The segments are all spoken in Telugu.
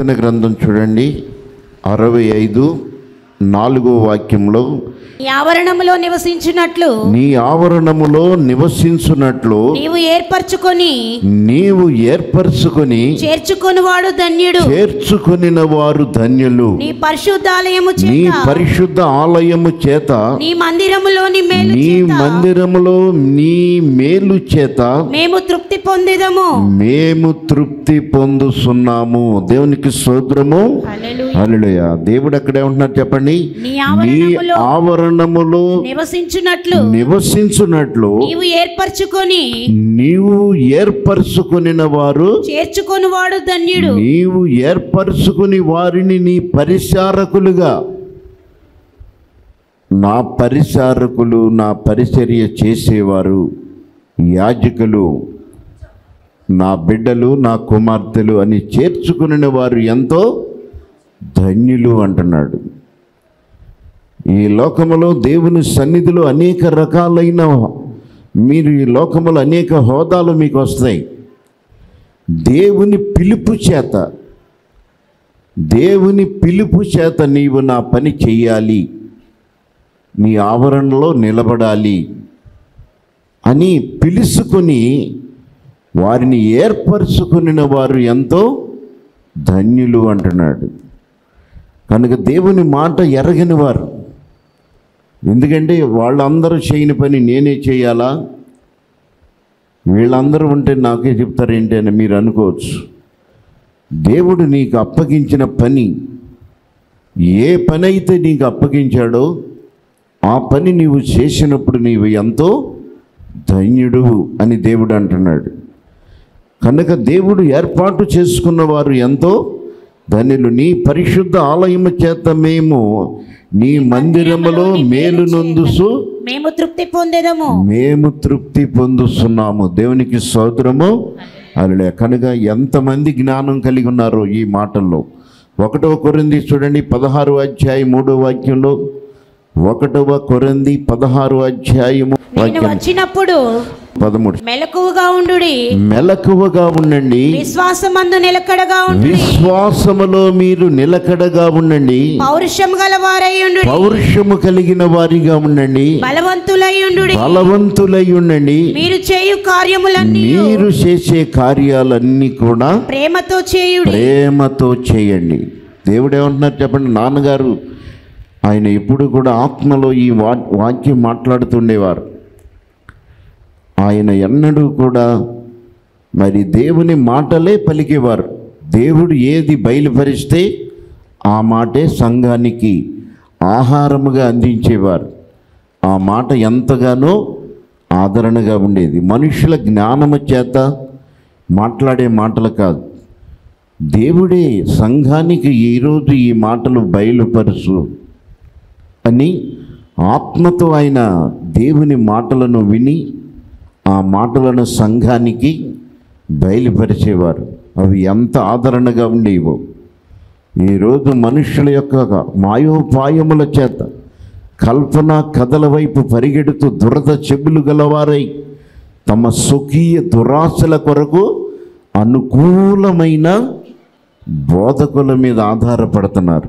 కీర్తన గ్రంథం చూడండి అరవై ఐదు నాలుగో వాక్యంలో నీ ఆవరణములో నివసించినట్లు నీ ఆవరణములో నివసించున్నట్లు నీవు ఏర్పరచుకొని నీవు ఏర్పరచుకొని చేర్చుకొనివాడు ధన్యుడు చేర్చుకొనిన వారు ధన్యులు నీ పరిశుద్ధాలయము నీ చేత పరిశుద్ధ ఆలయము చేత నీ మందిరములోని మేలు నీ చేత మందిరములో నీ మేలు చేత మేము తృప్తి పొందేదము మేము తృప్తి పొందుతున్నాము దేవునికి స్తోత్రము హల్లెలూయా. హల్లెలూయా దేవుడు అక్కడే ఉంటున్నారు చెప్పండి నీ నీ ఆవరణములో ఆవరణములో నివసించున్నట్లు నివసించున్నట్లు నీవు ఏర్పరచుకొని నీవు ఏర్పరచుకొనిన వారు చేర్చుకొనివాడు ధన్యుడు నీవు ఏర్పరచుకుని వారిని నీ పరిచారకులుగా నా పరిచారకులు నా పరిచర్య చేసేవారు యాజకులు నా బిడ్డలు నా కుమార్తెలు అని చేర్చుకుని వారు ఎంతో ధన్యులు అంటున్నాడు ఈ లోకములో దేవుని సన్నిధిలో అనేక రకాలైన మీరు ఈ లోకములో అనేక హోదాలు మీకు వస్తాయి దేవుని పిలుపు చేత దేవుని పిలుపు చేత నీవు నా పని చెయ్యాలి నీ ఆవరణలో నిలబడాలి అని పిలుసుకొని వారిని ఏర్పరచుకుని వారు ఎంతో ధన్యులు అంటున్నాడు కనుక దేవుని మాట ఎరగని వారు ఎందుకంటే వాళ్ళందరూ చేయని పని నేనే చేయాలా వీళ్ళందరూ ఉంటే నాకే చెప్తారేంటి అని మీరు అనుకోవచ్చు దేవుడు నీకు అప్పగించిన పని ఏ పని అయితే నీకు అప్పగించాడో ఆ పని నీవు చేసినప్పుడు నీవు ఎంతో ధన్యుడు అని దేవుడు అంటున్నాడు కనుక దేవుడు ఏర్పాటు చేసుకున్న వారు ఎంతో ధన్యులు నీ పరిశుద్ధ ఆలయము చేత మేము నీ మందిరములో మేలు నొందుసు మేము తృప్తి పొందేదము మేము తృప్తి పొందుతున్నాము దేవునికి సోదరము అలా కనుక ఎంతమంది జ్ఞానం కలిగి ఉన్నారో ఈ మాటల్లో ఒకటవ కొరింది చూడండి పదహారు అధ్యాయం మూడో వాక్యంలో ఒకటవ కొరింది పదహారు అధ్యాయము నేను వాక్యం వచ్చినప్పుడు పదమూడు మెలకువగా ఉండుడి మెలకువగా ఉండండి విశ్వాసమందు నిలకడగా ఉండుడి విశ్వాసములో మీరు నిలకడగా ఉండండి పౌరుషం గలవారై ఉండుడి పౌరుషము కలిగిన వారిగా ఉండండి బలవంతులై ఉండుడి బలవంతులై ఉండండి మీరు చేయు కార్యములన్నీ మీరు చేసే కార్యాలన్నీ కూడా ప్రేమతో చేయుడి ప్రేమతో చేయండి దేవుడు ఏమంటున్నారు చెప్పండి నాన్నగారు ఆయన ఎప్పుడు కూడా ఆత్మలో ఈ వా వాక్యం మాట్లాడుతుండేవారు ఆయన ఎన్నడూ కూడా మరి దేవుని మాటలే పలికేవారు దేవుడు ఏది బయలుపరిస్తే ఆ మాటే సంఘానికి ఆహారముగా అందించేవారు ఆ మాట ఎంతగానో ఆదరణగా ఉండేది మనుషుల జ్ఞానము చేత మాట్లాడే మాటలు కాదు దేవుడే సంఘానికి ఈరోజు ఈ మాటలు బయలుపరుచు అని ఆత్మతో ఆయన దేవుని మాటలను విని ఆ మాటలను సంఘానికి బయలుపరిచేవారు అవి ఎంత ఆదరణగా ఉండేవో ఈరోజు మనుషుల యొక్క మాయోపాయముల చేత కల్పన కథల వైపు పరిగెడుతూ దురద చెబులు గలవారై తమ స్వకీయ దురాశల కొరకు అనుకూలమైన బోధకుల మీద ఆధారపడుతున్నారు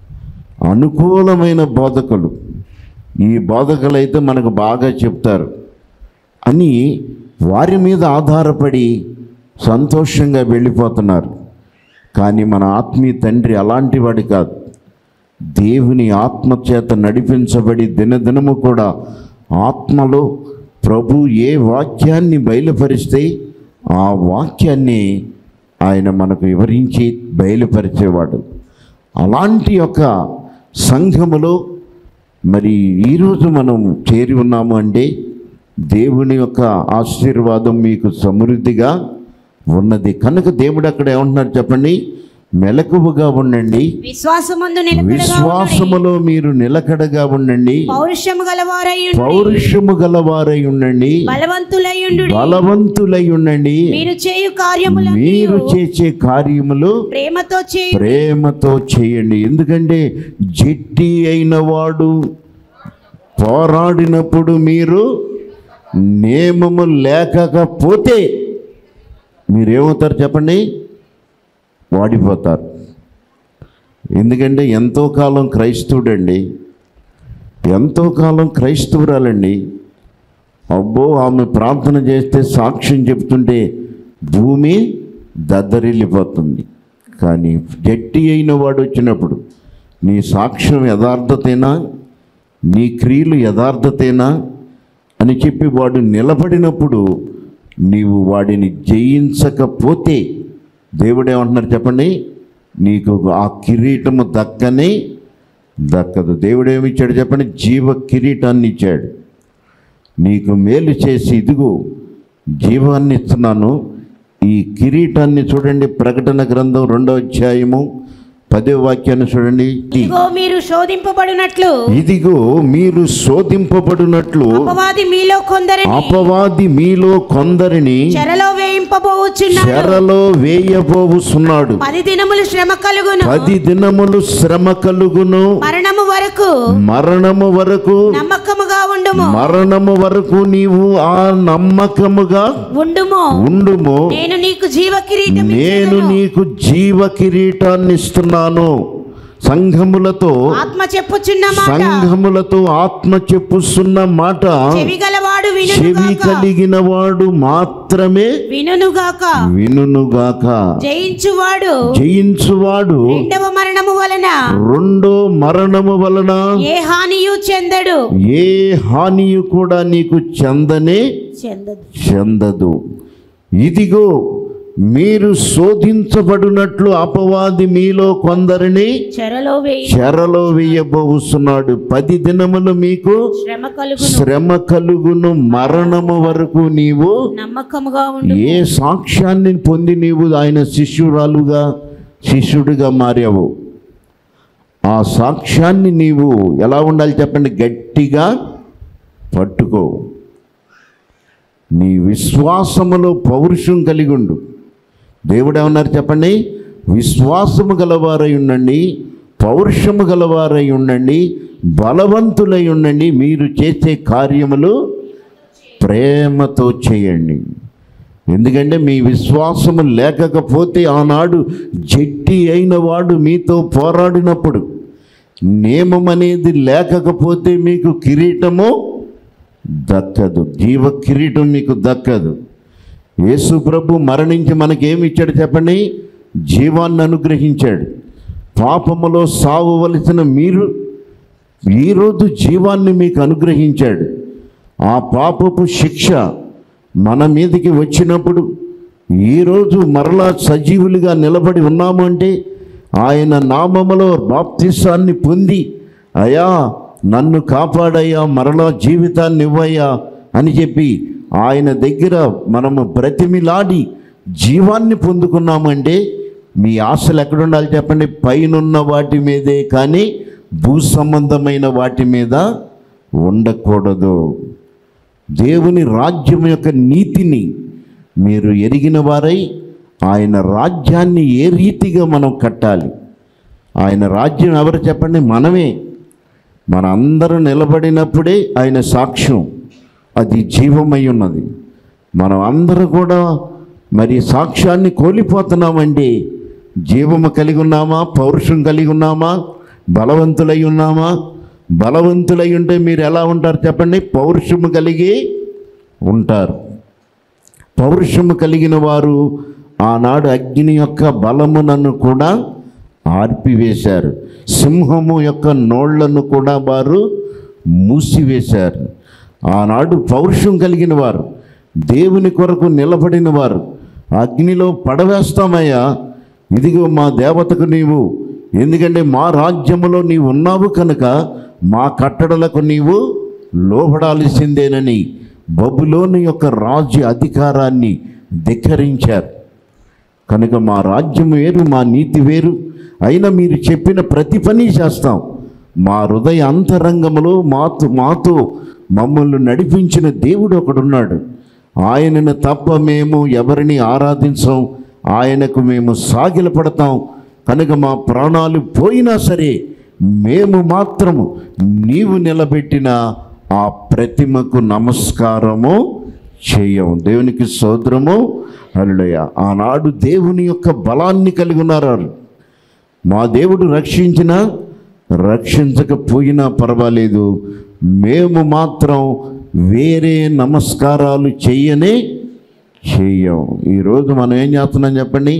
అనుకూలమైన బోధకులు ఈ బోధకులైతే మనకు బాగా చెప్తారు అని వారి మీద ఆధారపడి సంతోషంగా వెళ్ళిపోతున్నారు కానీ మన ఆత్మీయ తండ్రి అలాంటి వాడి కాదు దేవుని ఆత్మ చేత నడిపించబడి దినదినము కూడా ఆత్మలో ప్రభు ఏ వాక్యాన్ని బయలుపరిస్తే ఆ వాక్యాన్ని ఆయన మనకు వివరించి బయలుపరిచేవాడు అలాంటి యొక్క సంఘములో మరి ఈరోజు మనం చేరి ఉన్నాము అంటే దేవుని యొక్క ఆశీర్వాదం మీకు సమృద్ధిగా ఉన్నది కనుక దేవుడు అక్కడ ఏమంటున్నారు చెప్పండి మెలకువగా ఉండండి విశ్వాసమందు నిలకడగా ఉండుడి విశ్వాసములో మీరు నిలకడగా ఉండండి పౌరుషము గలవారై ఉండుడి పౌరుషము గలవారై ఉండండి బలవంతులై ఉండుడి బలవంతులై ఉండండి మీరు చేయు కార్యములన్నీ మీరు చేసే కార్యములు ప్రేమతో చేయుడి ప్రేమతో చేయండి ఎందుకంటే జట్టి అయిన వాడు పోరాడినప్పుడు మీరు నియమము లేకపోతే మీరేమవుతారు చెప్పండి వాడిపోతారు ఎందుకంటే ఎంతో కాలం క్రైస్తవుడండి ఎంతో కాలం క్రైస్తవురాలండి అబ్బో ఆమె ప్రార్థన చేస్తే సాక్ష్యం చెప్తుంటే భూమి దద్దరిల్లిపోతుంది కానీ గట్టి అయిన వాడు వచ్చినప్పుడు నీ సాక్ష్యం యథార్థతేనా నీ క్రియలు యథార్థతేనా అని చెప్పి వాడు నిలబడినప్పుడు నీవు వాడిని జయించకపోతే దేవుడు ఏమంటున్నారు చెప్పండి నీకు ఆ కిరీటము దక్కనే దక్కదు దేవుడు ఏమి ఇచ్చాడు చెప్పండి జీవ కిరీటాన్ని ఇచ్చాడు నీకు మేలు చేసి ఇదిగో జీవాన్ని ఇస్తున్నాను ఈ కిరీటాన్ని చూడండి ప్రకటన గ్రంథం రెండో అధ్యాయము పదో వాక్యాన్ని చూడండి ఇదిగో మీరు శోధింపబడినట్లు ఇదిగో మీరు శోధింపబడినట్లు అపవాది మీలో కొందరిని అపవాది మీలో కొందరిని చెరలో వేయింపబోచున్నాడు చెరలో వేయబోవుస్తున్నాడు పది దినములు శ్రమ కలుగును పది దినములు శ్రమ కలుగును మరణము వరకు మరణము వరకు నమ్మకముగా ఉండుము మరణము వరకు నీవు ఆ నమ్మకముగా ఉండుము ఉండుము నేను నీకు జీవ కిరీటం నేను నీకు జీవ కిరీటాన్ని ఇస్తున్నాను సంఘములతో ఆత్మ చెప్పుచున్న మాట సంఘములతో ఆత్మ చెప్పుస్తున్న మాట చెవి గలవాడు చెవి వినుగాక కలిగిన వాడు మాత్రమే వినుగాక వినుగాక జయించువాడు జయించువాడు రెండవ మరణము వలన రెండో మరణము వలన ఏ హానియు చెందడు ఏ హానియు కూడా నీకు చెందనే చెందదు చెందదు ఇదిగో మీరు శోధించబడినట్లు అపవాది మీలో కొందరిని చెరలో వేయి చెరలో వేయబోస్తున్నాడు పది దినములు మీకు శ్రమ కలుగును శ్రమ కలుగును మరణము వరకు నీవు నమ్మకముగా ఉండు ఏ సాక్ష్యాన్ని పొంది నీవు ఆయన శిష్యురాలుగా శిష్యుడిగా మారావు ఆ సాక్ష్యాన్ని నీవు ఎలా ఉండాలి చెప్పండి గట్టిగా పట్టుకో నీ విశ్వాసములో పౌరుషం కలిగి ఉండు దేవుడు ఏమన్నారు చెప్పండి విశ్వాసము గలవారై ఉండండి పౌరుషము గలవారై ఉండండి బలవంతులై ఉండండి మీరు చేసే కార్యములు ప్రేమతో చేయండి ఎందుకంటే మీ విశ్వాసము లేకపోతే ఆనాడు జట్టి అయిన వాడు మీతో పోరాడినప్పుడు నియమం అనేది లేకపోతే మీకు కిరీటము దక్కదు జీవ కిరీటం మీకు దక్కదు యేసు ప్రభు మరణించి మనకేమి ఇచ్చాడు చెప్పండి జీవాన్ని అనుగ్రహించాడు పాపములో సావవలసిన మీరు ఈరోజు జీవాన్ని మీకు అనుగ్రహించాడు ఆ పాపపు శిక్ష మన మీదకి వచ్చినప్పుడు ఈరోజు మరలా సజీవులుగా నిలబడి ఉన్నాము అంటే ఆయన నామములో బాప్తిసాన్ని పొంది అయా నన్ను కాపాడయ్యా మరలా జీవితాన్ని ఇవ్వయ్యా అని చెప్పి ఆయన దగ్గర మనము బ్రతిమిలాడి జీవాన్ని పొందుకున్నామంటే మీ ఆశలు ఎక్కడుండాలి చెప్పండి పైనున్న వాటి మీదే కానీ భూ సంబంధమైన వాటి మీద ఉండకూడదు దేవుని రాజ్యం యొక్క నీతిని మీరు ఎరిగిన వారై ఆయన రాజ్యాన్ని ఏ రీతిగా మనం కట్టాలి ఆయన రాజ్యం ఎవరు చెప్పండి మనమే మన అందరూ నిలబడినప్పుడే ఆయన సాక్ష్యం అది జీవమై ఉన్నది మనం అందరూ కూడా మరి సాక్ష్యాన్ని కోల్పోతున్నామండి జీవము కలిగి ఉన్నామా పౌరుషం కలిగి ఉన్నామా బలవంతులై ఉన్నామా బలవంతులై ఉంటే మీరు ఎలా ఉంటారు చెప్పండి పౌరుషము కలిగి ఉంటారు పౌరుషము కలిగిన వారు ఆనాడు అగ్ని యొక్క బలమునను కూడా ఆర్పివేశారు సింహము యొక్క నోళ్లను కూడా వారు మూసివేశారు ఆనాడు పౌరుషం కలిగిన వారు దేవుని కొరకు నిలబడిన వారు అగ్నిలో పడవేస్తామయ్యా ఇదిగో మా దేవతకు నీవు ఎందుకంటే మా రాజ్యములో నీవు ఉన్నావు కనుక మా కట్టడలకు నీవు లోబడాల్సిందేనని బబులోని యొక్క రాజ్య అధికారాన్ని ధిక్కరించారు కనుక మా రాజ్యం వేరు మా నీతి వేరు అయినా మీరు చెప్పిన ప్రతి పని చేస్తాం మా హృదయ అంతరంగములో మాతో మాతో మమ్మల్ని నడిపించిన దేవుడు ఒకడున్నాడు ఆయనను తప్ప మేము ఎవరిని ఆరాధించం ఆయనకు మేము సాగిలపడతాం కనుక మా ప్రాణాలు పోయినా సరే మేము మాత్రము నీవు నిలబెట్టిన ఆ ప్రతిమకు నమస్కారము చేయము దేవునికి సోదరము హల్లెలూయా ఆనాడు దేవుని యొక్క బలాన్ని కలిగి ఉన్నారు వారు. మా దేవుడు రక్షించినా రక్షించకపోయినా పర్వాలేదు మేము మాత్రం వేరే నమస్కారాలు చెయ్యనే చెయ్యం ఈరోజు మనం ఏం చేస్తున్నాం చెప్పండి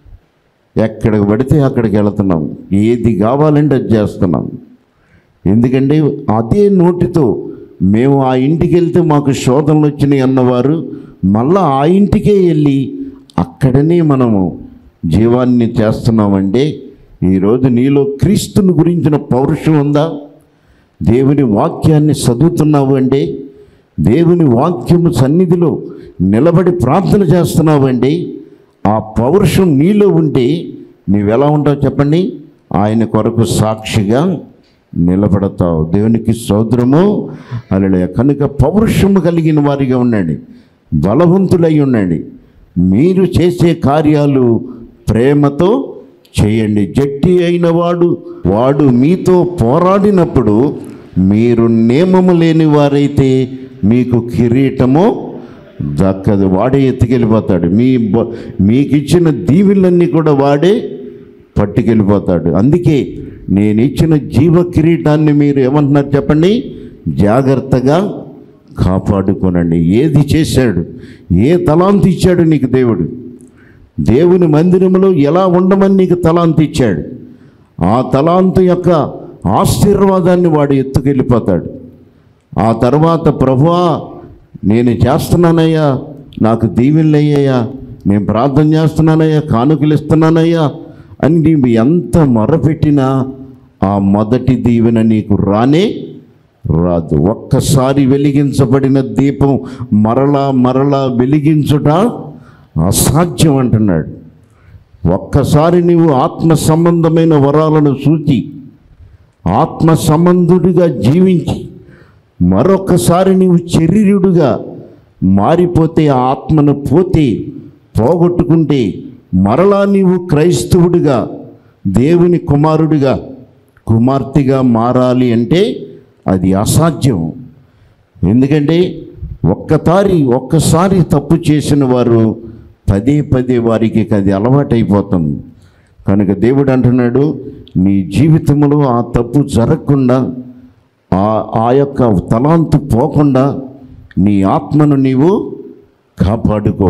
ఎక్కడికి పడితే అక్కడికి వెళుతున్నాం ఏది కావాలంటే అది చేస్తున్నాం ఎందుకంటే అదే నోటితో మేము ఆ ఇంటికి వెళ్తే మాకు శోధనలు వచ్చినాయి అన్నవారు మళ్ళా ఆ ఇంటికే వెళ్ళి అక్కడనే మనము జీవాన్ని చేస్తున్నామంటే ఈరోజు నీలో క్రీస్తుని గురించిన పౌరుషం ఉందా దేవుని వాక్యాన్ని చదువుతున్నావు అంటే దేవుని వాక్యము సన్నిధిలో నిలబడి ప్రార్థన చేస్తున్నావు అంటే ఆ పౌరుషం నీలో ఉంటే నీవెలా ఉంటావు చెప్పండి ఆయన కొరకు సాక్షిగా నిలబడతావు దేవునికి సోదరము అలా కనుక పౌరుషము కలిగిన వారిగా ఉండండి బలవంతులై ఉండండి మీరు చేసే కార్యాలు ప్రేమతో చేయండి జట్టి అయిన వాడు వాడు మీతో పోరాడినప్పుడు మీరు నియమము లేని వారైతే మీకు కిరీటము దక్కదు వాడే ఎత్తుకెళ్ళిపోతాడు మీ బ- మీకు ఇచ్చిన దీవులన్నీ కూడా వాడే పట్టుకెళ్ళిపోతాడు అందుకే నేను ఇచ్చిన జీవ కిరీటాన్ని మీరు ఏమంటున్నారు చెప్పండి జాగ్రత్తగా కాపాడుకోనండి ఏది చేశాడు ఏ తలాంతి ఇచ్చాడు నీకు దేవుడు దేవుని మందిరంలో ఎలా ఉండమని నీకు తలాంతి ఇచ్చాడు ఆ తలాంతు యొక్క ఆశీర్వాదాన్ని వాడు ఎత్తుకెళ్ళిపోతాడు ఆ తర్వాత ప్రభువా నేను చేస్తున్నానయ్యా నాకు దీవెనలయ్యా నేను ప్రార్థన చేస్తున్నానయ్యా కానుకలు ఇస్తున్నానయ్యా అని నీవు ఎంత మొరపెట్టినా ఆ మొదటి దీవెన నీకు రానే రాదు ఒక్కసారి వెలిగించబడిన దీపం మరలా మరలా వెలిగించుట అసాధ్యం అంటున్నాడు ఒక్కసారి నీవు ఆత్మ సంబంధమైన వరాలను సూచి ఆత్మ సంబంధుడిగా జీవించి మరొకసారి నీవు శరీరుడుగా మారిపోతే ఆ ఆత్మను పోతే పోగొట్టుకుంటే మరలా నీవు క్రైస్తవుడిగా దేవుని కుమారుడిగా కుమార్తెగా మారాలి అంటే అది అసాధ్యం ఎందుకంటే ఒక్కసారి ఒక్కసారి తప్పు చేసిన వారు పదే పదే వారికి అది అలవాటైపోతుంది కనుక దేవుడు అంటున్నాడు నీ జీవితంలో ఆ తప్పు జరగకుండా ఆ ఆ యొక్క తలాంతు పోకుండా నీ ఆత్మను నీవు కాపాడుకో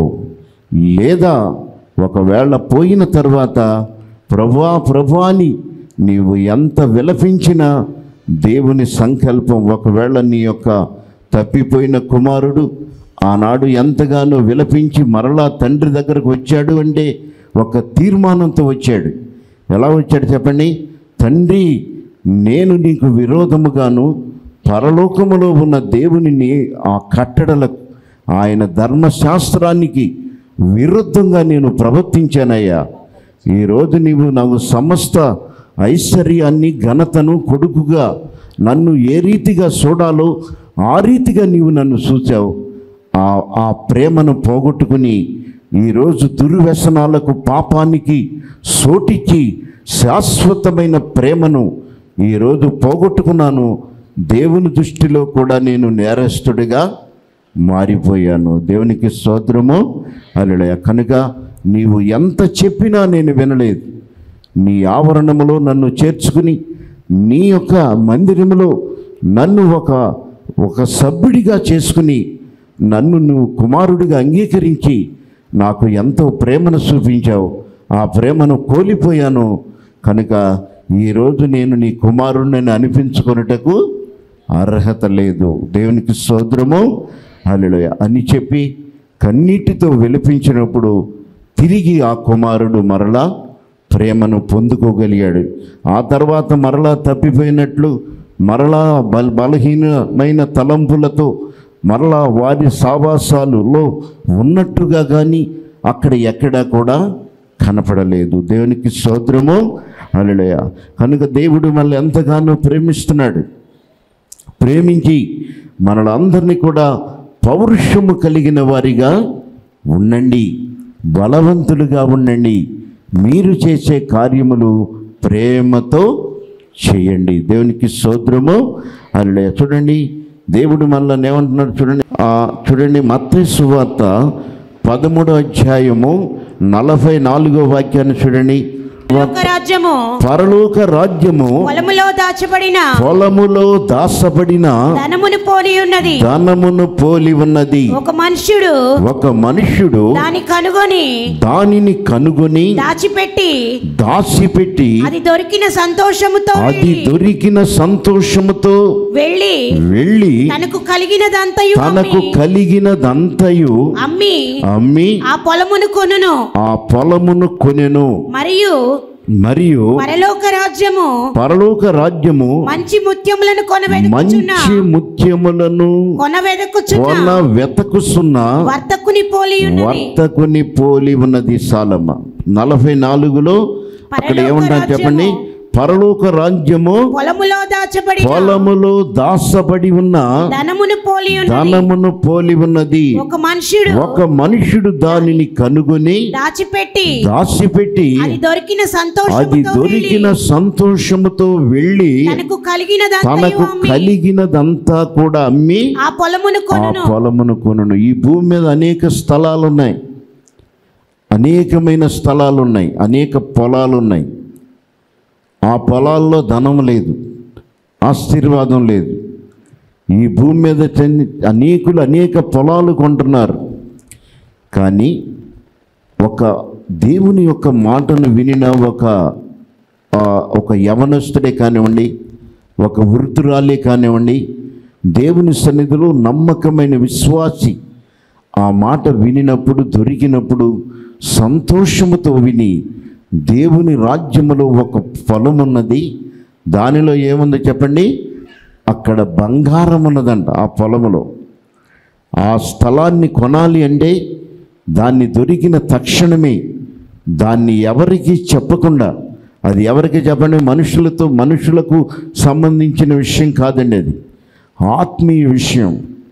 లేదా ఒకవేళ పోయిన తర్వాత ప్రభువా ప్రభువా అని నీవు ఎంత విలపించినా దేవుని సంకల్పం ఒకవేళ నీ యొక్క తప్పిపోయిన కుమారుడు ఆనాడు ఎంతగానో విలపించి మరలా తండ్రి దగ్గరకు వచ్చాడు అంటే ఒక తీర్మానంతో వచ్చాడు ఎలా వచ్చాడు చెప్పండి తండ్రి నేను నీకు విరోధముగాను పరలోకములో ఉన్న దేవునిని ఆ కట్టడలకు ఆయన ధర్మశాస్త్రానికి విరుద్ధంగా నేను ప్రవర్తించానయ్యా ఈరోజు నీవు నాకు సమస్త ఐశ్వర్యాన్ని ఘనతను కొడుకుగా నన్ను ఏ రీతిగా చూడాలో ఆ రీతిగా నీవు నన్ను చూచావు ఆ ఆ ప్రేమను పోగొట్టుకుని ఈరోజు దుర్వ్యసనాలకు పాపానికి సోటికి శాశ్వతమైన ప్రేమను ఈరోజు పోగొట్టుకున్నాను దేవుని దృష్టిలో కూడా నేను నేరస్తుడిగా మారిపోయాను దేవునికి స్తోత్రము అలడయ కనుక నీవు ఎంత చెప్పినా నేను వినలేదు నీ ఆవరణములో నన్ను చేర్చుకుని నీ యొక్క మందిరములో నన్ను ఒక ఒక సభ్యుడిగా చేసుకుని నన్ను నువ్వు కుమారుడిగా అంగీకరించి నాకు ఎంతో ప్రేమను చూపించావు ఆ ప్రేమను కోల్పోయాను కనుక ఈరోజు నేను నీ కుమారుడిని అనిపించుకొనుటకు అర్హత లేదు దేవునికి సోదరము హల్లెలూయా అని చెప్పి కన్నీటితో విలపించినప్పుడు తిరిగి ఆ కుమారుడు మరలా ప్రేమను పొందుకోగలిగాడు ఆ తర్వాత మరలా తప్పిపోయినట్లు మరలా బల బలహీనమైన తలంపులతో మరలా వారి సావాసాలులో ఉన్నట్టుగా కానీ అక్కడ ఎక్కడా కూడా కనపడలేదు దేవునికి సోదరము అలడయ కనుక దేవుడు మనల్ని ఎంతగానో ప్రేమిస్తున్నాడు ప్రేమించి మనలందరినీ కూడా పౌరుషము కలిగిన వారిగా ఉండండి బలవంతులుగా ఉండండి మీరు చేసే కార్యములు ప్రేమతో చేయండి దేవునికి సోద్రము అల్లే చూడండి దేవుడు మనల్ని ఏమంటున్నాడు చూడండి ఆ, చూడండి మత్తయి సువార్త పదమూడో అధ్యాయము నలభై నాలుగో వాక్యాన్ని చూడండి పరలోక రాజ్యము పరలోక రాజ్యము పొలములో దాచబడిన పొలములో దాసబడిన ధనమును పోలి ఉన్నది ధనమును పోలి ఉన్నది ఒక మనుష్యుడు ఒక మనుష్యుడు దాని కనుగొని దానిని కనుగొని దాచిపెట్టి దాచిపెట్టి అది దొరికిన సంతోషముతో అది వెళ్ళి దొరికిన సంతోషముతో వెళ్ళి వెళ్ళి తనకు కలిగినదంతయు తనకు అమ్మి- కలిగినదంతయు అమ్మి అమ్మి ఆ పొలమును కొనును ఆ పొలమును కొనెను మరియు మరియు పరలోక రాజ్యము పరలోక రాజ్యము మంచి ముత్యములను కొనవెదుకుచున్న మంచి ముత్యములను కొనవెదకుచున్న కొన వెతకుసున్న వర్తకుని పోలి ఉన్నది వర్తకుని పోలి ఉన్నది సాలమ్మ నలభై నాలుగులో అక్కడ పరలోక ఏమంటారు చెప్పండి పరలోక రాజ్యము పొలములో దాచబడి పొలములో దాసబడి ఉన్న ధనమును పోలి ఉన్నది ధనమును పోలి ఉన్నది ఒక మనుష్యుడు ఒక మనుషుడు దానిని కనుగొని దాచిపెట్టి దాచిపెట్టి అది దొరికిన అది సంతోషముతో దొరికిన వెళ్ళి సంతోషముతో వెళ్ళి తనకు కలిగినదంతయు తనకు అమ్మి కలిగినదంతా కూడా అమ్మి ఆ పొలమును ఆ కొనును పొలమును కొనును ఈ భూమి మీద అనేక స్థలాలు ఉన్నాయి అనేకమైన స్థలాలు ఉన్నాయి అనేక పొలాలు ఉన్నాయి ఆ పొలాల్లో ధనం లేదు ఆశీర్వాదం లేదు ఈ భూమి మీద చెంది అనేకులు అనేక పొలాలు కొంటున్నారు కానీ ఒక దేవుని యొక్క మాటను వినిన ఒక ఆ, ఒక యవనస్తుడే కానివ్వండి ఒక వృద్ధురాలే కానివ్వండి దేవుని సన్నిధిలో నమ్మకమైన విశ్వాసి ఆ మాట వినినప్పుడు దొరికినప్పుడు సంతోషముతో విని దేవుని రాజ్యములో ఒక పొలం ఉన్నది దానిలో ఏముందో చెప్పండి అక్కడ బంగారం ఉన్నదంట ఆ పొలములో ఆ స్థలాన్ని కొనాలి అంటే దాన్ని దొరికిన తక్షణమే దాన్ని ఎవరికి చెప్పకుండా అది ఎవరికి చెప్పండి మనుషులతో మనుషులకు సంబంధించిన విషయం కాదండి అది ఆత్మీయ విషయం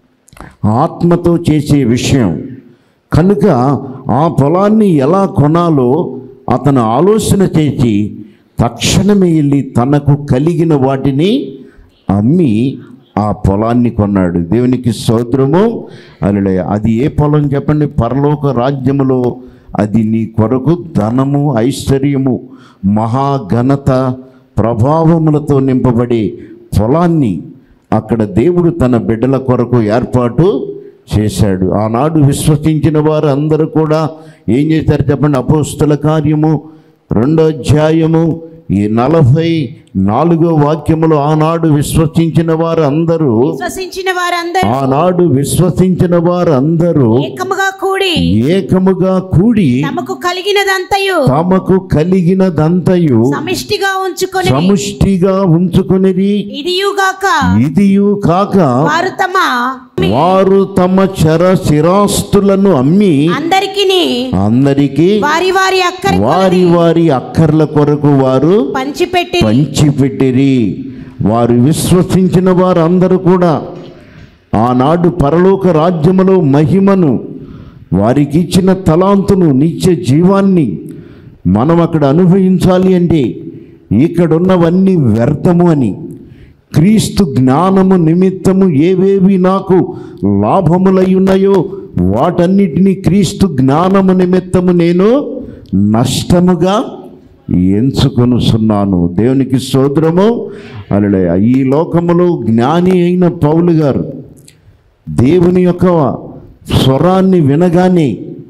ఆత్మతో చేసే విషయం కనుక ఆ పొలాన్ని ఎలా కొనాలో అతను ఆలోచన చేసి తక్షణమే వెళ్ళి తనకు కలిగిన వాటిని అమ్మి ఆ పొలాన్ని కొన్నాడు దేవునికి సోదరము అలా అది ఏ పొలం చెప్పండి పరలోక రాజ్యములో అది నీ కొరకు ధనము ఐశ్వర్యము మహాఘనత ప్రభావములతో నింపబడే పొలాన్ని అక్కడ దేవుడు తన బిడ్డల కొరకు ఏర్పాటు చేశాడు ఆనాడు విశ్వసించిన వారు అందరూ కూడా ఏం చేశారు చెప్పండి అపోస్తుల కార్యము రెండో అధ్యాయము ఈ నలభై నాలుగో వాక్యములో ఆనాడు విశ్వసించిన వారు అందరూ విశ్వసించిన వారందరూ ఆనాడు విశ్వసించిన వారు అందరూ ఏకముగా కూడి ఏకముగా కూడి తమకు కలిగినదంతయు తమకు కలిగినదంతయు సమిష్టిగా ఉంచుకొని సముష్టిగా ఉంచుకొనిది ఇదియుగాక ఇదియు కాక వారు తమ వారు తమ చర శిరాస్తులను అమ్మి అందరికిని అందరికీ వారి వారి అక్కర వారి వారి అక్కర్ల కొరకు వారు పంచిపెట్టి పంచిపెట్టిరి వారు విశ్వసించిన వారు అందరూ కూడా ఆనాడు పరలోక రాజ్యములో మహిమను వారికి ఇచ్చిన తలాంతును నిత్య జీవాన్ని మనం అక్కడ అనుభవించాలి అంటే ఇక్కడున్నవన్నీ వ్యర్థము అని క్రీస్తు జ్ఞానము నిమిత్తము ఏవేవి నాకు లాభములై ఉన్నాయో వాటన్నిటినీ క్రీస్తు జ్ఞానము నిమిత్తము నేను నష్టముగా ఎంచుకొనుచున్నాను దేవునికి సోదరము అలడే ఈ లోకములో జ్ఞాని అయిన పౌలు గారు దేవుని యొక్క స్వరాన్ని వినగానే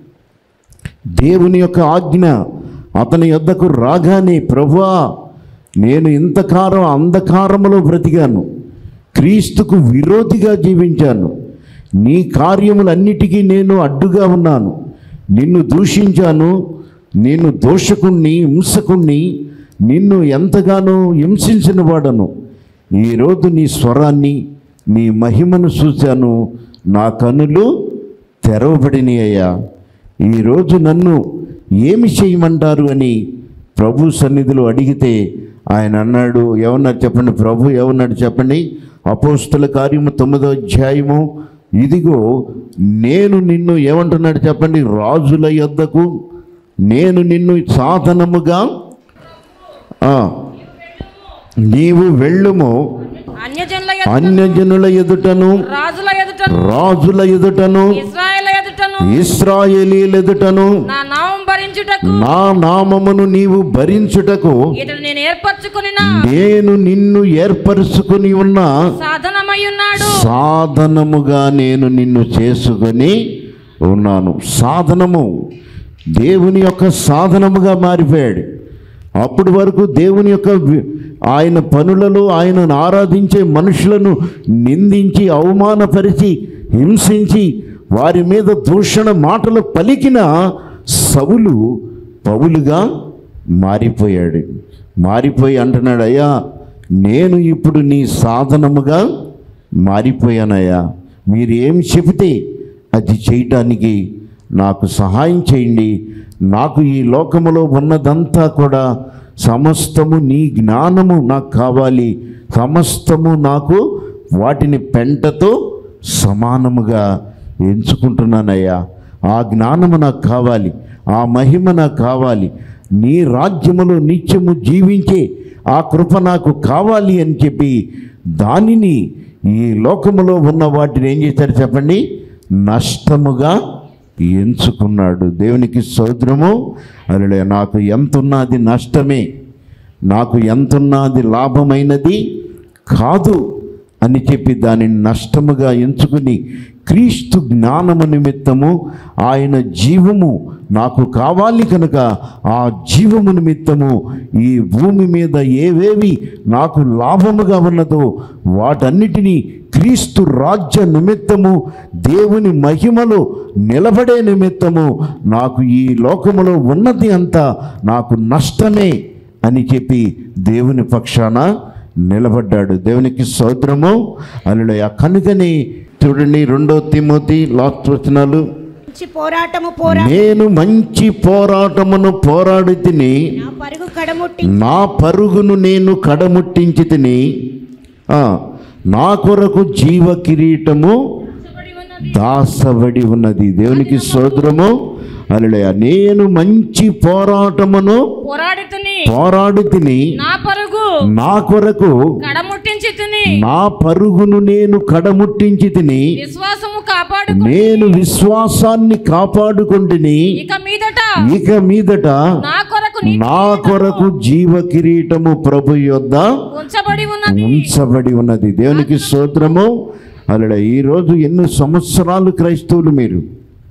దేవుని యొక్క ఆజ్ఞ అతని యొద్దకు రాగానే ప్రభువా నేను ఇంతకాలం అంధకారములో బ్రతికాను క్రీస్తుకు విరోధిగా జీవించాను నీ కార్యములన్నిటికీ నేను అడ్డుగా ఉన్నాను నిన్ను దూషించాను నిన్ను దోషకుణ్ణి హింసకుణ్ణి నిన్ను ఎంతగానో హింసించిన వాడను ఈరోజు నీ స్వరాన్ని నీ మహిమను చూశాను నా కనులు తెరవబడినాయ్యా ఈరోజు నన్ను ఏమి చేయమంటారు అని ప్రభు సన్నిధిలో అడిగితే ఆయన అన్నాడు ఏమన్నారు చెప్పండి ప్రభు ఏమన్నాడు చెప్పండి అపోస్తుల కార్యము తొమ్మిదో అధ్యాయము ఇదిగో నేను నిన్ను ఏమంటున్నాడు చెప్పండి రాజుల యొద్దకు నేను నిన్ను సాధనముగా ఆ, నీవు వెళ్ళుము అన్యజనుల ఎదుట అన్యజనుల ఎదుటను రాజుల ఎదుటను రాజుల ఎదుటను ఇస్రాయేల్ ఎదుటను ఇస్రాయేలీల ఎదుటను నా నామం భరించుటకు భరించుటకు నా నామమును నీవు భరించుటకు ఇతడు నేను ఏర్పరచుకుని నేను నిన్ను ఏర్పరుచుకుని ఉన్న సాధనమై ఉన్నాడు సాధనముగా నేను నిన్ను చేసుకొని ఉన్నాను సాధనము దేవుని యొక్క సాధనముగా మారిపోయాడు అప్పటి వరకు దేవుని యొక్క వి- ఆయన పనులలో ఆయనను ఆరాధించే మనుషులను నిందించి అవమానపరిచి హింసించి వారి మీద దూషణ మాటలు పలికిన సవులు పౌలుగా మారిపోయాడు మారిపోయి అంటున్నాడు అయ్యా నేను ఇప్పుడు నీ సాధనముగా మారిపోయానయ్యా మీరు ఏం చెబితే అది చేయటానికి నాకు సహాయం చేయండి నాకు ఈ లోకములో ఉన్నదంతా కూడా సమస్తము నీ జ్ఞానము నాకు కావాలి సమస్తము నాకు వాటిని పెంటతో సమానముగా ఎంచుకుంటున్నానయ్యా ఆ జ్ఞానము నాకు కావాలి ఆ మహిమ నాకు కావాలి నీ రాజ్యములో నిత్యము జీవించే ఆ కృప నాకు కావాలి అని చెప్పి దానిని ఈ లోకములో ఉన్న వాటిని ఏం చేశారు చెప్పండి నష్టముగా ఎంచుకున్నాడు దేవునికి సౌద్రము అలా నాకు ఎంత ఉన్నది నష్టమే నాకు ఎంత ఉన్నది లాభమైనది కాదు అని చెప్పి దానిని నష్టముగా ఎంచుకుని క్రీస్తు జ్ఞానము నిమిత్తము ఆయన జీవము నాకు కావాలి కనుక ఆ జీవము నిమిత్తము ఈ భూమి మీద ఏవేవి నాకు లాభముగా ఉన్నదో వాటన్నిటినీ క్రీస్తు రాజ్య నిమిత్తము దేవుని మహిమలో నిలబడే నిమిత్తము నాకు ఈ లోకములో ఉన్నది అంతా నాకు నష్టమే అని చెప్పి దేవుని పక్షాన నిలబడ్డాడు దేవునికి సౌద్రము అల్లుడయ్య కనుకని చూడండి రెండో తిమోతి లాస్ట్ వచనాలు మంచి పోరాటము పోరా నేను మంచి పోరాటమును పోరాడి తిని నా పరుగు కడముట్టి నా పరుగును నేను కడముట్టించి తిని ఆ, నా కొరకు జీవ కిరీటము కష్టపడి ఉన్నది. దాసబడి ఉన్నది దేవునికి సోదరము అలడయ నేను మంచి పోరాటమును పోరాడుతుని పోరాడి తిని నా పరుగు నా కొరకు కడముట్టించి తిని నా పరుగును నేను కడముట్టించి తిని విశ్వాసము కాపాడు నేను విశ్వాసాన్ని కాపాడుకుంటుని ఇక మీదట ఇక మీదట నా కొరకు నీ నా కొరకు జీవ కిరీటము ప్రభు యొద్ద ఉంచబడి ఉన్నది ఉంచబడి ఉన్నది దేవునికి స్తోత్రము అలడ ఈరోజు ఎన్ని సంవత్సరాలు క్రైస్తవులు మీరు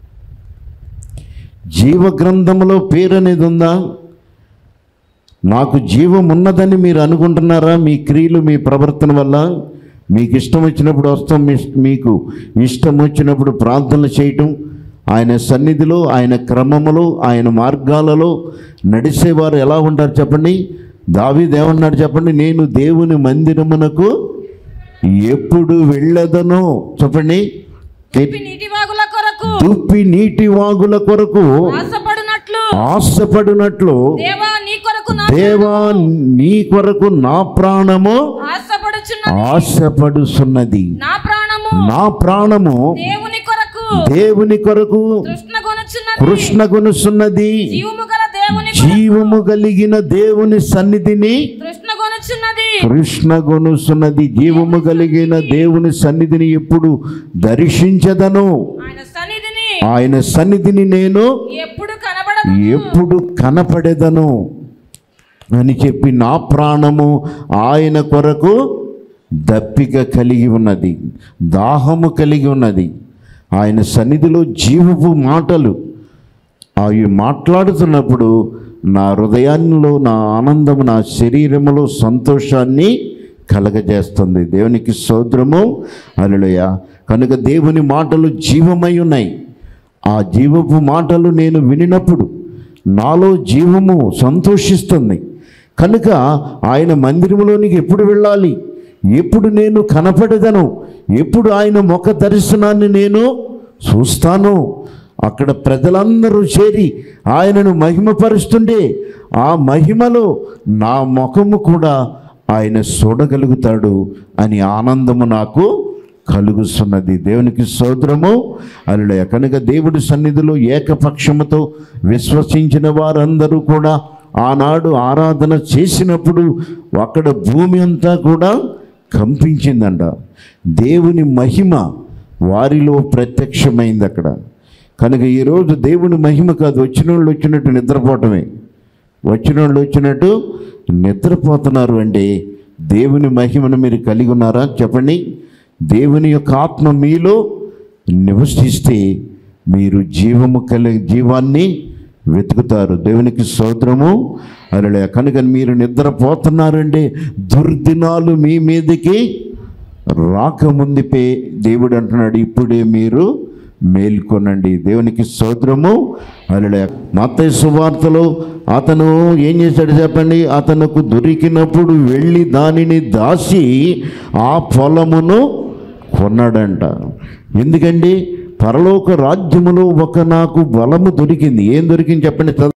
జీవ గ్రంథములో పేరు అనేది ఉందా నాకు జీవం ఉన్నదని మీరు అనుకుంటున్నారా మీ క్రియలు మీ ప్రవర్తన వల్ల మీకు ఇష్టం వచ్చినప్పుడు వస్తాం మీ- మీకు ఇష్టం వచ్చినప్పుడు ప్రార్థనలు చేయటం ఆయన సన్నిధిలో ఆయన క్రమములో ఆయన మార్గాలలో నడిచేవారు ఎలా ఉంటారు చెప్పండి దావీదు ఏమన్నాడు చెప్పండి నేను దేవుని మందిరమునకు ఎప్పుడు వెళ్ళదనో చెప్పండి తిప్పి నీటి వాగుల కొరకు దుప్పి నీటి వాగుల కొరకు ఆశపడినట్లు ఆశపడినట్లు దేవా నీ కొరకు నా దేవా నీ కొరకు నా ప్రాణము ఆశపడుచున్నది ఆశపడుచున్నది నా ప్రాణము నా ప్రాణము దేవుని కొరకు దేవుని కొరకు తృష్ణ కొనుచున్నది కృష్ణగొనుసున్నది జీవము గల దేవుని జీవము కలిగిన దేవుని సన్నిధిని తృష్ణ కొనుచున్నది కృష్ణగొనుసున్నది జీవము కలిగిన దేవుని సన్నిధిని ఎప్పుడు దర్శించదను ఆయన సన్నిధిని ఆయన సన్నిధిని నేను ఎప్పుడు కనబడదు ఎప్పుడు కనపడేదను అని చెప్పి నా ప్రాణము ఆయన కొరకు దప్పిక కలిగి ఉన్నది దాహము కలిగి ఉన్నది ఆయన సన్నిధిలో జీవపు మాటలు అవి మాట్లాడుతున్నప్పుడు నా హృదయాల్లో నా ఆనందము నా శరీరములో సంతోషాన్ని కలగజేస్తుంది దేవునికి సోద్రము అలలుయ కనుక దేవుని మాటలు జీవమై ఉన్నాయి ఆ జీవపు మాటలు నేను వినినప్పుడు నాలో జీవము సంతోషిస్తుంది కనుక ఆయన మందిరంలోనికి ఎప్పుడు వెళ్ళాలి ఎప్పుడు నేను కనపడదను ఎప్పుడు ఆయన ముఖ దర్శనాన్ని నేను చూస్తాను అక్కడ ప్రజలందరూ చేరి ఆయనను మహిమపరుస్తుంటే ఆ మహిమలో నా ముఖము కూడా ఆయన చూడగలుగుతాడు అని ఆనందము నాకు కలుగుతున్నది దేవునికి సోదరము అల్లుడయ కనుక దేవుడి సన్నిధిలో ఏకపక్షముతో విశ్వసించిన వారందరూ కూడా ఆనాడు ఆరాధన చేసినప్పుడు అక్కడ భూమి అంతా కూడా కంపించిందంట దేవుని మహిమ వారిలో ప్రత్యక్షమైంది అక్కడ కనుక ఈరోజు దేవుని మహిమ కాదు వచ్చిన వాళ్ళు వచ్చినట్టు నిద్రపోవటమే వచ్చిన వాళ్ళు వచ్చినట్టు నిద్రపోతున్నారు అంటే దేవుని మహిమను మీరు కలిగి ఉన్నారా చెప్పండి దేవుని యొక్క ఆత్మ మీలో నివసిస్తే మీరు జీవము కలిగి జీవాన్ని వెతుకుతారు దేవునికి స్తోత్రము అలా కనుక మీరు నిద్రపోతున్నారంటే దుర్దినాలు మీ మీదకి రాకముందుపే దేవుడు అంటున్నాడు ఇప్పుడే మీరు మేల్కొనండి దేవునికి స్తోత్రము అలా మత్తయి సువార్తలో అతను ఏం చేశాడు చెప్పండి అతనుకు దొరికినప్పుడు వెళ్ళి దానిని దాచి ఆ పొలమును కొన్నాడంట ఎందుకండి పరలోక రాజ్యములో ఒక నాకు బలము దొరికింది ఏం దొరికింది చెప్పండి చదువు.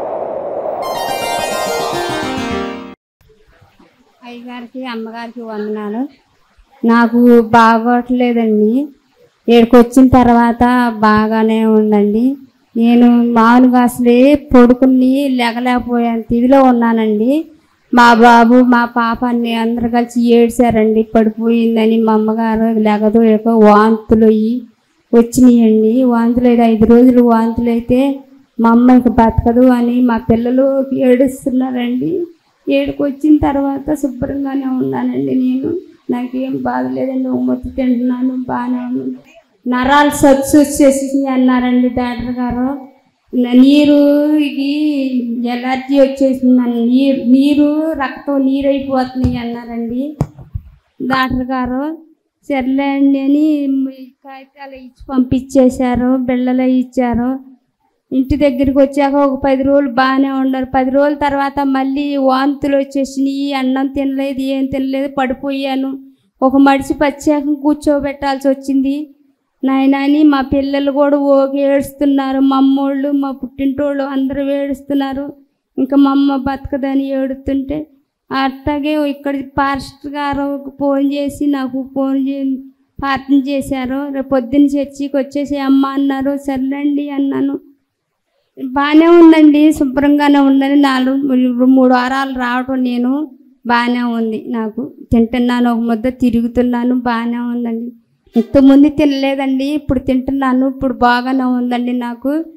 అయ్యగారికి అమ్మగారికి వందనాలు నాకు బాగోట్లేదండి ఇక్కడికి వచ్చిన తర్వాత బాగానే ఉందండి నేను మామూలుగా అసలే పడుకుని లెగలేకపోయేంత ఇదిలో ఉన్నానండి మా బాబు మా పాప అన్ని అందరు కలిసి ఏడ్చారండి పడిపోయిందని మా అమ్మగారు లెగదు ఇక వాంతులు అయ్యి వచ్చినాయండి వాంతులు అయితే ఐదు రోజులు వాంతులు అయితే మా అమ్మ ఇక బతకదు అని మా పిల్లలు ఏడుస్తున్నారండి ఏడుకు వచ్చిన తర్వాత శుభ్రంగానే ఉన్నానండి నేను నాకేం బాధ లేదండి ఉమ్మతి తింటున్నాను బాగానే ఉన్నాను నరాలు సచ్చు వచ్చేసి అన్నారండి డాక్టర్ గారు న- నీరు ఇది ఎలర్జీ వచ్చేసిందని నీరు నీరు రక్తం నీరు అయిపోతున్నాయి అన్నారండి డాక్టర్ గారు సర్లే అండి అని కాగితాలు ఇచ్చి పంపించేశారు బిళ్ళలు ఇచ్చారు ఇంటి దగ్గరికి వచ్చాక ఒక పది రోజులు బాగానే ఉన్నారు పది రోజుల తర్వాత మళ్ళీ వాంతులు వచ్చేసినాయి అన్నం తినలేదు ఏం తినలేదు పడిపోయాను ఒక మడిచి పచ్చాక కూర్చోబెట్టాల్సి వచ్చింది నాయనని మా పిల్లలు కూడా ఓగి ఏడుస్తున్నారు మా అమ్మోళ్ళు మా పుట్టింటోళ్ళు అందరూ ఏడుస్తున్నారు ఇంకా మా అమ్మ బతకదని ఏడుతుంటే అట్లాగే ఇక్కడ పాస్టర్ గారు ఫోన్ చేసి నాకు ఫోన్ చే ప్రార్థన చేశారు రేపు పొద్దున్న చర్చికి వచ్చేసి అమ్మ అన్నారు సర్లేండి అన్నాను బాగానే ఉందండి శుభ్రంగానే ఉందని నాలుగు మూడు వారాలు రావటం నేను బాగానే ఉంది నాకు తింటున్నాను ఒక ముద్ద తిరుగుతున్నాను బాగానే ఉందండి ఇంతకుముందు తినలేదండి ఇప్పుడు తింటున్నాను ఇప్పుడు బాగానే ఉందండి నాకు